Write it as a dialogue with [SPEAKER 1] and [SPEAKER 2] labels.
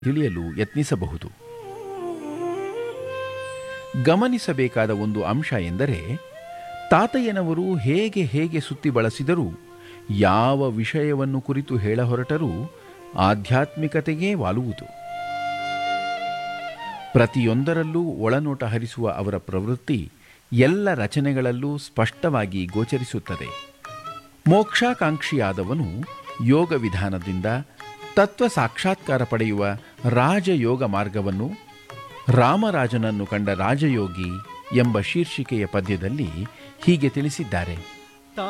[SPEAKER 1] ತಿಳಿಯಲು ಯತ್ನಿಸಬಹುದು ಗಮನಿಸಬೇಕಾದ ಒಂದು ಅಂಶ ಎಂದರೆ ತಾತಯ್ಯನವರು ಹೇಗೆ ಹೇಗೆ ಸುತ್ತಿ ಬಳಸಿದರೂ ಯಾವ ವಿಷಯವನ್ನು ಕುರಿತು ಹೇಳ ಹೊರಟರೂ ಆಧ್ಯಾತ್ಮಿಕತೆಗೇ ವಾಲುವುದು ಪ್ರತಿಯೊಂದರಲ್ಲೂ ಒಳನೋಟ ಹರಿಸುವ ಅವರ ಪ್ರವೃತ್ತಿ ಎಲ್ಲ ರಚನೆಗಳಲ್ಲೂ ಸ್ಪಷ್ಟವಾಗಿ ಗೋಚರಿಸುತ್ತದೆ ಮೋಕ್ಷಾಕಾಂಕ್ಷಿಯಾದವನು ಯೋಗ ವಿಧಾನದಿಂದ ತತ್ವ ಸಾಕ್ಷಾತ್ಕಾರ ಪಡೆಯುವ ರಾಜಯೋಗ ಮಾರ್ಗವನ್ನು ರಾಮರಾಜನನ್ನು ಕಂಡ ರಾಜಯೋಗಿ ಎಂಬ ಶೀರ್ಷಿಕೆಯ ಪದ್ಯದಲ್ಲಿ ಹೀಗೆ ತಿಳಿಸಿದ್ದಾರೆ